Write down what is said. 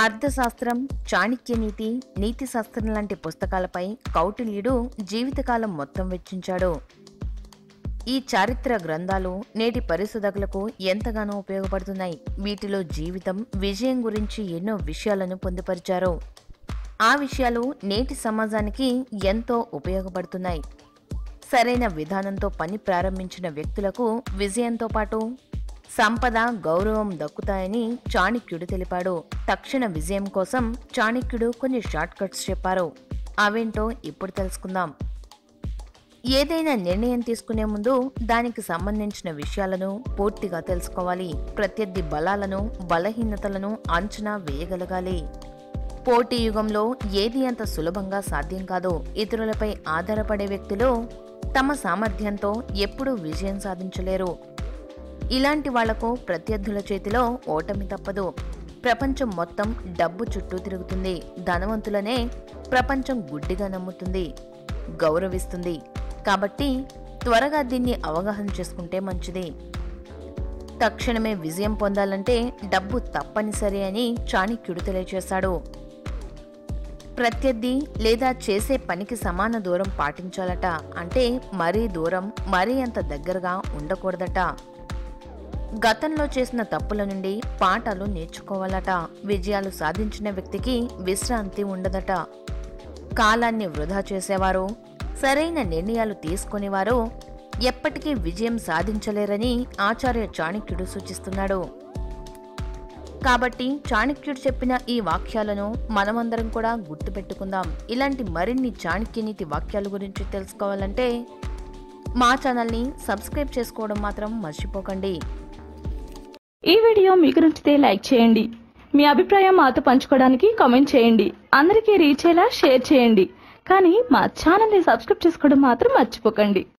అర్థశాస్త్రం చాణక్య నీతి నీతి శాస్త్రం లాంటి పుస్తకాలపై కౌటిల్యుడు జీవితకాలం మొత్తం వెచ్చించాడు ఈ చారిత్ర గ్రంథాలు నేటి పరిశోధకులకు ఎంతగానో ఉపయోగపడుతున్నాయి వీటిలో జీవితం విజయం గురించి ఎన్నో విషయాలను పొందుపరిచారు ఆ విషయాలు నేటి సమాజానికి ఎంతో ఉపయోగపడుతున్నాయి సరైన విధానంతో పని ప్రారంభించిన వ్యక్తులకు విజయంతో పాటు సంపద గౌరవం దక్కుతాయని చాణక్యుడు తెలిపాడు తక్షణ విజయం కోసం చాణక్యుడు కొన్ని షార్ట్ కట్స్ చెప్పారు అవేంటో ఇప్పుడు తెలుసుకుందాం ఏదైనా నిర్ణయం తీసుకునే ముందు దానికి సంబంధించిన విషయాలను పూర్తిగా తెలుసుకోవాలి ప్రత్యర్థి బలాలను బలహీనతలను అంచనా వేయగలగాలి పోటీ యుగంలో ఏది అంత సులభంగా సాధ్యం కాదు ఇతరులపై ఆధారపడే వ్యక్తులు తమ సామర్థ్యంతో ఎప్పుడూ విజయం సాధించలేరు ఇలాంటి వాళ్లకు ప్రత్యర్థుల చేతిలో ఓటమి తప్పదు ప్రపంచం మొత్తం డబ్బు చుట్టూ తిరుగుతుంది ధనవంతులనే ప్రపంచం గుడ్డిగా నమ్ముతుంది గౌరవిస్తుంది కాబట్టి త్వరగా దీన్ని అవగాహన చేసుకుంటే మంచిది తక్షణమే విజయం పొందాలంటే డబ్బు తప్పనిసరి అని చాణక్యుడు తెలియజేశాడు ప్రత్యర్థి లేదా చేసే పనికి సమాన దూరం పాటించాలట అంటే మరీ దూరం మరీ అంత దగ్గరగా ఉండకూడదట గతంలో చేసిన తప్పుల నుండి పాఠాలు నేర్చుకోవాలట విజయాలు సాధించిన వ్యక్తికి విశ్రాంతి ఉండదట కాలాన్ని వృధా చేసేవారు సరైన నిర్ణయాలు తీసుకునేవారు ఎప్పటికీ విజయం సాధించలేరని ఆచార్య చాణక్యుడు సూచిస్తున్నాడు కాబట్టి చాణక్యుడు చెప్పిన ఈ వాక్యాలను మనమందరం కూడా గుర్తుపెట్టుకుందాం ఇలాంటి మరిన్ని చాణక్య నీతి వాక్యాల గురించి తెలుసుకోవాలంటే మా ఛానల్ని సబ్స్క్రైబ్ చేసుకోవడం మాత్రం మర్చిపోకండి ఈ వీడియో మీకు నచ్చితే లైక్ చేయండి మీ అభిప్రాయం మాతో పంచుకోవడానికి కామెంట్ చేయండి అందరికీ రీచ్ అయ్యేలా షేర్ చేయండి కానీ మా ఛానల్ని సబ్స్క్రైబ్ చేసుకోవడం మాత్రం మర్చిపోకండి